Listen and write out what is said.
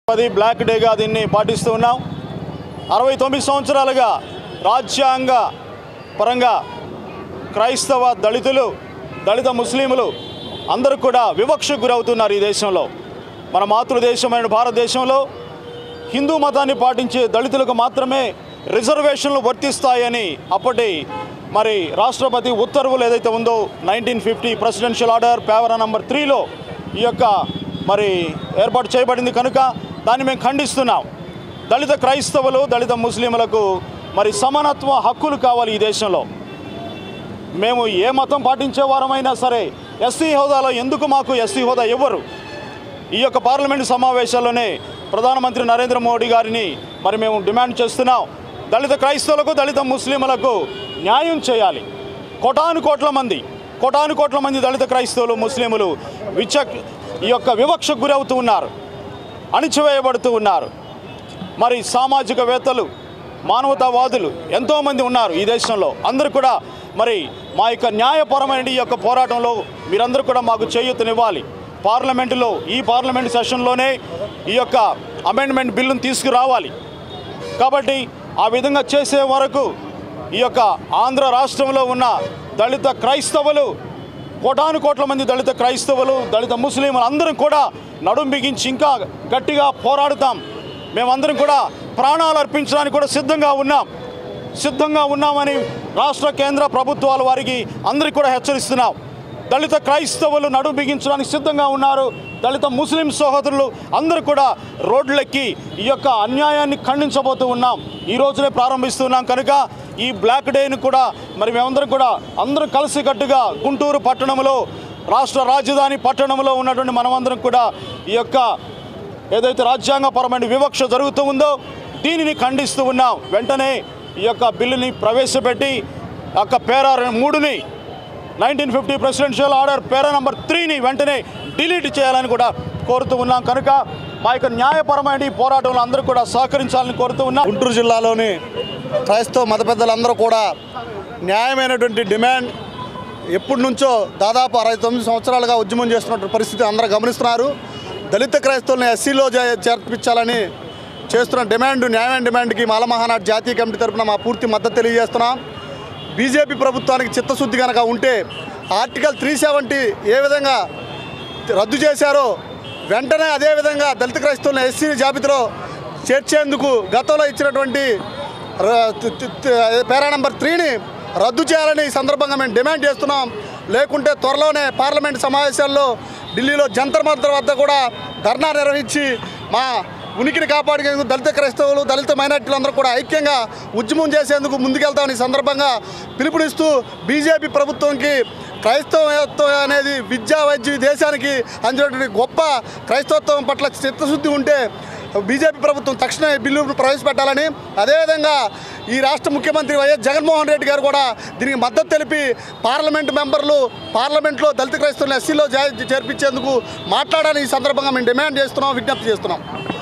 పది బ్లాక్ డేగా దీన్ని పాటిస్తూ ఉన్నాం అరవై తొమ్మిది సంవత్సరాలుగా రాజ్యాంగ పరంగా క్రైస్తవ దళితులు దళిత ముస్లింలు అందరూ కూడా వివక్షకు గురవుతున్నారు ఈ దేశంలో మన మాతృదేశమైన భారతదేశంలో హిందూ మతాన్ని పాటించే దళితులకు మాత్రమే రిజర్వేషన్లు వర్తిస్తాయని అప్పటి మరి రాష్ట్రపతి ఉత్తర్వులు ఏదైతే ఉందో నైన్టీన్ ఫిఫ్టీ ప్రెసిడెన్షియల్ ఆర్డర్ పేవరా నంబర్ త్రీలో ఈ యొక్క మరి ఏర్పాటు చేయబడింది కనుక దాన్ని మేము ఖండిస్తున్నాం దళిత క్రైస్తవులు దళిత ముస్లింలకు మరి సమానత్వ హక్కులు కావాలి ఈ దేశంలో మేము ఏ మతం పాటించే వారమైనా సరే ఎస్సీ హోదాలో ఎందుకు మాకు ఎస్సీ హోదా ఇవ్వరు ఈ యొక్క పార్లమెంటు సమావేశాల్లోనే ప్రధానమంత్రి నరేంద్ర మోడీ గారిని మరి మేము డిమాండ్ చేస్తున్నాం దళిత క్రైస్తవులకు దళిత ముస్లింలకు న్యాయం చేయాలి కోటాను కోట్ల మంది కోటాను కోట్ల మంది దళిత క్రైస్తవులు ముస్లింలు విచ ఈ యొక్క వివక్షకు గురవుతూ ఉన్నారు అణిచివేయబడుతూ ఉన్నారు మరి సామాజికవేత్తలు మానవతావాదులు ఎంతోమంది ఉన్నారు ఈ దేశంలో అందరూ కూడా మరి మా యొక్క న్యాయపరమైన ఈ యొక్క పోరాటంలో మీరందరూ కూడా మాకు చేయూతనివ్వాలి పార్లమెంటులో ఈ పార్లమెంట్ సెషన్లోనే ఈ యొక్క అమెండ్మెంట్ బిల్లును తీసుకురావాలి కాబట్టి ఆ విధంగా చేసే వరకు ఈ యొక్క ఆంధ్ర రాష్ట్రంలో ఉన్న దళిత క్రైస్తవులు కోటాను కోట్ల మంది దళిత క్రైస్తవులు దళిత ముస్లింలు అందరం కూడా నడుం బిగించి ఇంకా గట్టిగా పోరాడుతాం మేమందరం కూడా ప్రాణాలు అర్పించడానికి కూడా సిద్ధంగా ఉన్నాం సిద్ధంగా ఉన్నామని రాష్ట్ర కేంద్ర ప్రభుత్వాల వారికి అందరికీ కూడా హెచ్చరిస్తున్నాం దళిత క్రైస్తవులు నడుం బిగించడానికి సిద్ధంగా ఉన్నారు దళిత ముస్లిం సహోదరులు అందరూ కూడా రోడ్లెక్కి ఈ యొక్క అన్యాయాన్ని ఖండించబోతూ ఉన్నాం ఈ రోజునే ప్రారంభిస్తున్నాం కనుక ఈ బ్లాక్ డేని కూడా మరి మేమందరం కూడా అందరం కలిసికట్టుగా గుంటూరు పట్టణంలో రాష్ట్ర రాజధాని పట్టణంలో ఉన్నటువంటి మనమందరం కూడా ఈ యొక్క ఏదైతే రాజ్యాంగపరమైన వివక్ష జరుగుతూ ఉందో దీనిని ఖండిస్తూ ఉన్నాం వెంటనే ఈ యొక్క బిల్లుని ప్రవేశపెట్టి ఆ యొక్క పేరా మూడుని nineteen fifty presidential order para number త్రీని వెంటనే డిలీట్ చేయాలని కూడా కోరుతూ ఉన్నాం కనుక మా యొక్క న్యాయపరమైన ఈ పోరాటంలో అందరూ కూడా సహకరించాలని కోరుతూ ఉన్నాం గుంటూరు జిల్లాలోని క్రైస్తవ మత పెద్దలందరూ కూడా న్యాయమైనటువంటి డిమాండ్ ఎప్పటి నుంచో దాదాపు అరవై తొమ్మిది సంవత్సరాలుగా ఉద్యమం చేస్తున్నటువంటి పరిస్థితి అందరూ గమనిస్తున్నారు దళిత క్రైస్తవులను ఎస్సీలో చే- చేర్పించాలని చేస్తున్న డిమాండ్ న్యాయమైన డిమాండ్కి మాల మహానాడు జాతీయ కమిటీ తరపున మా పూర్తి మద్దతు తెలియజేస్తున్నాం బీజేపీ ప్రభుత్వానికి చిత్తశుద్ధి కనుక ఉంటే ఆర్టికల్ త్రీ సెవెంటీ ఏ విధంగా రద్దు చేశారో వెంటనే అదేవిధంగా దళిత క్రైస్తవులను ఎస్సీ జాబితాలో చేర్చేందుకు గతంలో ఇచ్చినటువంటి ర- తి- తి- తి- పేరా నెంబర్ త్రీని రద్దు చేయాలని ఈ సందర్భంగా మేము డిమాండ్ చేస్తున్నాం లేకుంటే త్వరలోనే పార్లమెంట్ సమావేశాల్లో ఢిల్లీలో జంతర్ మంతర్ వద్ద కూడా ధర్నా నిర్వహించి మా ఉనికిని కాపాడేందుకు దళిత క్రైస్తవులు దళిత మైనార్టీలు అందరూ కూడా ఐక్యంగా ఉద్యమం చేసేందుకు ముందుకెళ్తామని ఈ సందర్భంగా పిలుపునిస్తూ బీజేపీ ప్రభుత్వంకి క్రైస్తవత్వం అనేది విద్యా వైద్య దేశానికి అందినటువంటి గొప్ప క్రైస్తవత్వం పట్ల చిత్తశుద్ధి ఉంటే బీజేపీ ప్రభుత్వం తక్షణ ఈ బిల్లును ప్రవేశపెట్టాలని అదేవిధంగా ఈ రాష్ట్ర ముఖ్యమంత్రి వైఎస్ జగన్మోహన్ రెడ్డి గారు కూడా దీనికి మద్దతు తెలిపి పార్లమెంట్ మెంబర్లు పార్లమెంట్లో దళిత క్రైస్తవులను ఎస్సీలో చేర్పించేందుకు మాట్లాడాలని ఈ సందర్భంగా మేము డిమాండ్ చేస్తున్నాం విజ్ఞప్తి చేస్తున్నాం